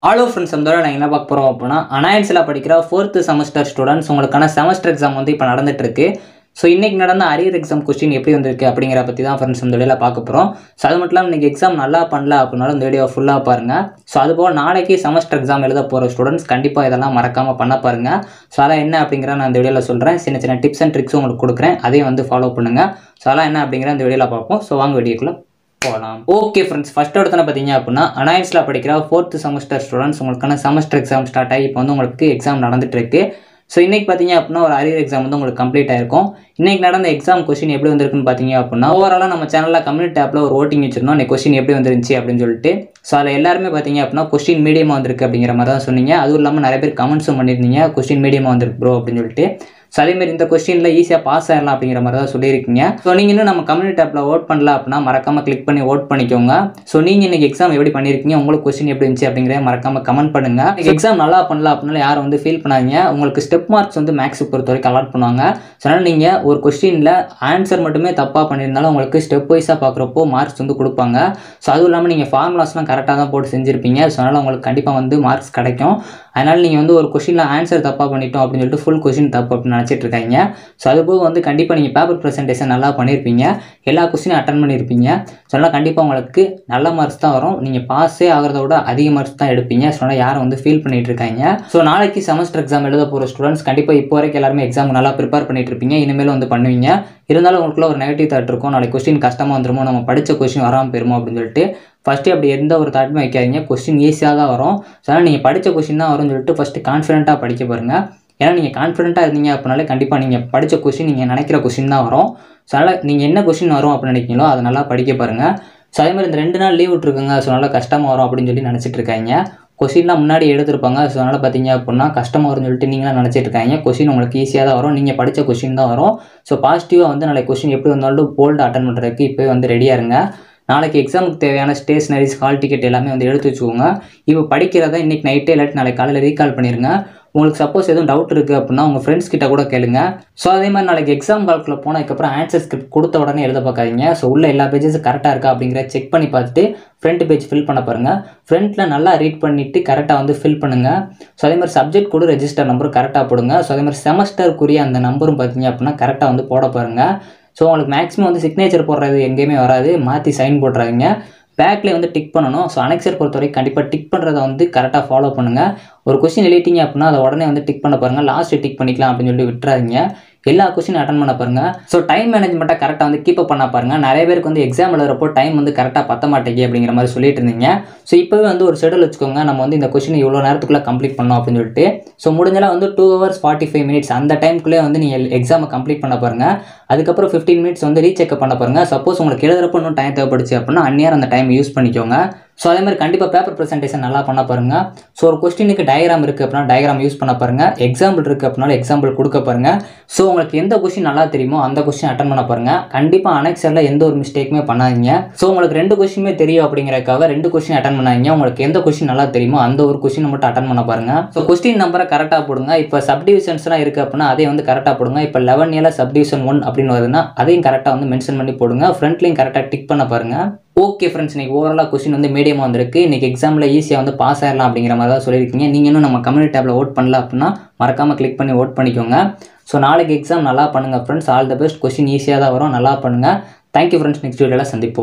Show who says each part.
Speaker 1: hello friends இந்த நான் என்ன பார்க்க போகிறோம் அப்படின்னா அனாயன்ஸில் படிக்கிற ஃபோர்த்து செமஸ்டர் ஸ்டூடெண்ட்ஸ் உங்களுக்கான செமஸ்டர் எக்ஸாம் வந்து இப்போ நடந்துட்டு இருக்கு ஸோ இன்றைக்கி நடந்த அரியர் எக்ஸாம் கொஸ்டின் எப்படி வந்திருக்கு அப்படிங்கிற பற்றி தான் ஃப்ரெண்ட்ஸ் இந்த வீடியோவில் பார்க்க போகிறோம் ஸோ அது மட்டும் இல்லாமல் இன்றைக்கி எக்ஸாம் நல்லா பண்ணல அப்படின்னாலும் இந்த வீடியோ ஃபுல்லாக பாருங்கள் ஸோ அதுபோக நாளைக்கு செமஸ்டர் எக்ஸாம் எழுத போகிற ஸ்டூடெண்ட்ஸ் கண்டிப்பாக இதெல்லாம் மறக்காமல் பண்ண பாருங்கள் ஸோ அதெல்லாம் என்ன அப்படிங்கிற நான் இந்த வீடியோவில் சொல்கிறேன் சின்ன சின்ன டிப்ஸ் அண்ட் ட்ரிக்ஸும் உங்களுக்கு கொடுக்குறேன் அதையும் வந்து ஃபாலோ பண்ணுங்கள் ஸோ அதெல்லாம் என்ன அப்படிங்கிற இந்த வீடியோவில் பார்ப்போம் ஸோ வாங்க வீடியோக்குள்ளே போகலாம் ஓகே ஃப்ரெண்ட்ஸ் ஃபஸ்ட் இடத்துல பார்த்தீங்க அப்படின்னா அனாயன்ஸில் படிக்கிற ஃபோர்த்து செமஸ்டர் ஸ்டூடெண்ட்ஸ் உங்களுக்கான செமஸ்டர் எக்ஸாம் ஸ்டார்ட் ஆகி இப்போ வந்து உங்களுக்கு எக்ஸாம் நடந்துட்டு இருக்கு ஸோ இன்றைக்கி பார்த்தீங்க அப்படின்னா ஒரு அரியர் எக்ஸாம் வந்து உங்களுக்கு கம்ப்ளீட் ஆயிருக்கும் இன்றைக்கி நடந்த எக்ஸாம் கொஸ்டின் எப்படி வந்திருக்குன்னு பார்த்தீங்க அப்படின்னா ஓவராலாக நம்ம சேனலில் கம்யூனிட்டி ஆப்பில் ஒரு ஓட்டிங் வச்சிருந்தோம் இந்த கொஸ்டின் எப்படி வந்துருந்துச்சு அப்படின்னு சொல்லிட்டு ஸோ அதில் எல்லாருமே பார்த்தீங்க அப்படின்னா கொஸ்டின் மீடியமாக வந்திருக்கு அப்படிங்கிற மாதிரி தான் சொன்னீங்க அதுவும் இல்லாமல் நிறைய பேர் கமெண்ட்ஸும் பண்ணியிருந்தீங்க கொஸ்டின் மீடியமாக வந்திருக்கு ப்ரோ அப்படின்னு சொல்லிட்டு ஸோ அதேமாதிரி இந்த கொஸ்டினில் ஈஸியாக பாஸ் ஆயிடலாம் அப்படிங்கிற மாதிரி தான் சொல்லியிருக்கீங்க ஸோ நீங்கள் இன்னும் நம்ம கம்யூனிட்டி ஆப்பில் ஓட் பண்ணல அப்படின்னா மறக்காமல் கிளிக் பண்ணி ஓட் பண்ணிக்கோங்க ஸோ நீங்கள் இன்னைக்கு எக்ஸாம் எப்படி பண்ணியிருக்கீங்க உங்களுக்கு கொஸ்டின் எப்படி இருந்துச்சு அப்படிங்கிறத மறக்காமல் கமெண்ட் பண்ணுங்கள் எக்ஸாம் நல்லா பண்ணல அப்படின்னால யாரும் வந்து ஃபீல் பண்ணாதீங்க உங்களுக்கு ஸ்டெப் மார்க்ஸ் வந்து மேக்ஸுக்கு பொறுத்த வரைக்கும் அலாட் பண்ணுவாங்க ஸோ அதனால் நீங்கள் ஒரு கொஸ்டினில் ஆன்சர் மட்டுமே தப்பாக பண்ணியிருந்தாலும் உங்களுக்கு ஸ்டெப் வைஸாக பார்க்குறப்போ மார்க்ஸ் வந்து கொடுப்பாங்க ஸோ அதுவும் இல்லாமல் நீங்கள் ஃபார்முலாஸ்லாம் கரெக்டாக தான் போட்டு செஞ்சுருப்பீங்க ஸோ அதனால் உங்களுக்கு கண்டிப்பாக வந்து மார்க்ஸ் கிடைக்கும் அதனால் நீங்கள் வந்து ஒரு கொஷினில் ஆன்சர் தப்பாக பண்ணிட்டோம் அப்படின்னு சொல்லிட்டு ஃபுல் கொஷின் தப்பு அப்படின்னு நினச்சிட்டு இருக்காங்க ஸோ அதுபோக வந்து கண்டிப்பாக நீங்கள் பேப்பர் ப்ரெசன்டேஷன் நல்லா பண்ணியிருப்பீங்க எல்லா கொஸ்டினும் அட்டன் பண்ணியிருப்பீங்க ஸோ அதனால் கண்டிப்பாக உங்களுக்கு நல்ல மார்க்ஸ் தான் வரும் நீங்கள் பாஸே ஆகிறத விட அதிக மார்க்ஸ் தான் எடுப்பீங்க ஸோ அதனால் யாரும் வந்து ஃபீல் பண்ணிட்டு இருக்காங்க ஸோ நாளைக்கு செமஸ்டர் எக்ஸாம் எழுத போகிற ஸ்டூடெண்ட்ஸ் கண்டிப்பாக இப்போ வரைக்கும் எல்லாருமே எக்ஸாம் நல்லா ப்ரிப்பேர் பண்ணிட்டு இருப்பீங்க இனிமேல் வந்து பண்ணுவீங்க இருந்தாலும் உங்களுக்குள்ள ஒரு நெகட்டிவ் தாட் இருக்கும் நாளைக்கு கொஸ்டின் கஷ்டமாக வந்துருமோ நம்ம படித்த கொஸ்டின் வராமல் போயிருமோ அப்படின்னு சொல்லிட்டு ஃபஸ்ட்டு அப்படி எந்த ஒரு தாட்டுமே வைக்காதீங்க கொஸ்டின் ஈஸியாக தான் வரும் ஸோ அதனால் நீங்கள் படித்த கொஸ்டின் தான் வரும்னு சொல்லிட்டு ஃபஸ்ட்டு கான்ஃபிடென்ட்டாக படிக்க பாருங்கள் ஏன்னா நீங்கள் கான்ஃபிடென்ட்டாக இருந்தீங்க அப்படின்னாலே கண்டிப்பாக நீங்கள் படித்த கொஸ்டின் நீங்கள் நினைக்கிற கொஸ்டின் தான் வரும் ஸோ அதனால் நீங்கள் என்ன கொஸ்டின் வரும் அப்படின்னு நினைக்கிறீங்களோ அதை நல்லா படிக்க பாருங்கள் ஸோ அதே மாதிரி இந்த ரெண்டு நாள் லீவ் விட்ருக்குங்க ஸோ நல்லா கஷ்டமாக வரும் அப்படின்னு சொல்லி நினச்சிட்டு இருக்காங்க கொஸ்டின்லாம் முன்னாடி எடுத்திருப்பாங்க ஸோ அதனால் பார்த்தீங்க அப்படின்னா கஷ்டமாக வரும்னு சொல்லிட்டு நீங்களாம் நினச்சிட்டு இருக்காங்க கொஸ்டின் உங்களுக்கு ஈஸியாக தான் வரும் நீங்கள் படித்த கொஸ்டின் தான் வரும் ஸோ பாசிட்டிவாக வந்து நாளைக்கு கொஸ்டின் எப்படி வந்தாலும் போல்டு அட்டன் பண்ணுறதுக்கு இப்போ வந்து ரெடியாக இருங்க நாளைக்கு எக்ஸாமுக்கு தேவையான ஸ்டேஷ்னரிஸ் ஹால் டிக்கெட் எல்லாமே வந்து எடுத்து வச்சுக்கோங்க இப்போ படிக்கிறத இன்றைக்கி நைட்டே இல்லாட்டி நாளைக்கு காலையில் ரீகால் பண்ணிடுங்க உங்களுக்கு சப்போஸ் எதுவும் டவுட் இருக்குது அப்படின்னா உங்கள் ஃப்ரெண்ட்ஸ் கிட்ட கூட கேளுங்க ஸோ அதே மாதிரி நாளைக்கு எக்ஸாம் கால்குள்ள போனதுக்கப்புறம் ஆன்சர் ஸ்கிரிப்ட் கொடுத்த உடனே எழுத பார்க்காதீங்க ஸோ உள்ள எல்லா பேஜஸும் கரெக்டாக இருக்கா அப்படிங்கிற செக் பண்ணி பார்த்துட்டு ஃப்ரண்ட் பேஜ் ஃபில் பண்ண பாருங்கள் ஃப்ரண்ட்டில் நல்லா ரீட் பண்ணிவிட்டு கரெக்டாக வந்து ஃபில் பண்ணுங்கள் ஸோ அதே மாதிரி சப்ஜெக்ட் கூட ரெஜிஸ்டர் நம்பரும் கரெக்டாக போடுங்க ஸோ அதே மாதிரி செமஸ்டருக்குரிய அந்த நம்பரும் பார்த்தீங்க அப்படின்னா கரெக்டாக வந்து போட பாருங்கள் ஸோ உங்களுக்கு மேக்ஸிமம் வந்து சிக்னேச்சர் போடுறது எங்கேயுமே வராது மாற்றி சைன் போட்டுறாதீங்க பேக்லேயே வந்து டிக் பண்ணணும் ஸோ அனெக்சர் பொறுத்த வரைக்கும் கண்டிப்பாக டிக் பண்ணுறத வந்து கரெக்டாக ஃபாலோ பண்ணுங்கள் ஒரு கொஸ்டின் எழுதிட்டீங்க அப்படின்னா அதை உடனே வந்து டிக் பண்ண பாருங்கள் லாஸ்ட்டு டிக் பண்ணிக்கலாம் அப்படின்னு சொல்லி விட்டுறாதீங்க எல்லா கொஸ்டின் அட்டன் பண்ண பாருங்கள் ஸோ டைம் மேனேஜ்மெண்ட்டை கரெக்டாக வந்து கீப் பண்ண பாருங்கள் நிறைய பேருக்கு வந்து எக்ஸாம் எழுதுறப்போ டைம் வந்து கரெக்டாக பத்த மாட்டேங்கி அப்படிங்கிற மாதிரி சொல்லிட்டு இருந்தீங்க ஸோ இப்போவே வந்து ஒரு ஷெடியூல் வச்சுக்கோங்க நம்ம வந்து இந்த கொஸ்டின் இவ்வளோ நேரத்துக்குள்ளே கம்ப்ளீட் பண்ணோம் அப்படின்னு சொல்லிட்டு ஸோ முடிஞ்சலாம் வந்து two hours forty five minutes அந்த டைம்குள்ளே வந்து நீங்கள் எக்ஸாமை கம்ப்ளீட் பண்ண பாருங்கள் அதுக்கப்புறம் ஃபிஃப்டீன் மினிட்ஸ் வந்து ரீசெக் பண்ண பாருங்கள் சப்போஸ் உங்களுக்கு எழுதுறப்போ இன்னும் டைம் தேவைப்படுச்சு அப்படின்னா அந்நேரம் அந்த டைம் யூஸ் பண்ணிக்கோங்க ஸோ அதே மாதிரி கண்டிப்பாக பேப்பர் ப்ரெசன்டேஷன் நல்லா பண்ண பாருங்கள் ஸோ ஒரு கொஸ்டினுக்கு டயக்ராம் இருக்குது அப்படின்னா டயக்ராம் யூஸ் பண்ண பாருங்கள் எக்ஸாம்பிள் இருக்குது அப்படின்னாலும் எக்ஸாம்பிள் கொடுக்க பாருங்கள் ஸோ உங்களுக்கு எந்த கொஸ்டின் நல்லா தெரியுமோ அந்த கொஸ்டின் அட்டன் பண்ண பாருங்கள் கண்டிப்பாக அனெக்சரில் எந்த ஒரு மிஸ்டேக்குமே பண்ணாதீங்க ஸோ உங்களுக்கு ரெண்டு கொஸ்டினுமே தெரியும் அப்படிங்கிறதுக்காக ரெண்டு கொஸ்டின் அட்டன் பண்ணாதீங்க உங்களுக்கு எந்த கொஸ்டின் நல்லா தெரியுமோ அந்த ஒரு கொஸ்டினை மட்டும் அட்டன் பண்ண பாருங்கள் ஸோ கொஸ்டின் நம்பரை கரெக்டாக போடுங்க இப்போ சப்டிவிஷன்ஸ்லாம் இருக்குது அப்படின்னா அதையும் வந்து கரெக்டாக போடுங்க இப்போ லெவன் இயரில் சப்டிவிஷன் ஒன் அப்படின்னு வருதுன்னா அதையும் கரெக்டாக வந்து மென்ஷன் பண்ணி போடுங்க ஃப்ரண்ட்லையும் கரெக்டாக டிக் பண்ண பாருங்கள் ஓகே ஃப்ரெண்ட்ஸ் இன்றைக்கி ஓவராலாக கொஸ்டின் வந்து மீடியமாக வந்திருக்கு இன்றைக்கி எக்ஸாமில் ஈஸியாக வந்து பாஸ் ஆயிடலாம் அப்படிங்கிற மாதிரி தான் சொல்லியிருக்கீங்க நீங்கள் இன்னும் நம்ம கம்யூனிட்டி டேப்பில் ஓட் பண்ணல அப்படின்னா மறக்காமல் கிளிக் பண்ணி ஓட் பண்ணிக்கோங்க ஸோ நாளைக்கு எக்ஸாம் நல்லா பண்ணுங்கள் friends all the best question ஈஸியாக தான் வரும் நல்லா பண்ணுங்கள் தேங்க்யூ ஃப்ரெண்ட்ஸ் நெக்ஸ்ட் வீடியோவில் சந்திப்போம்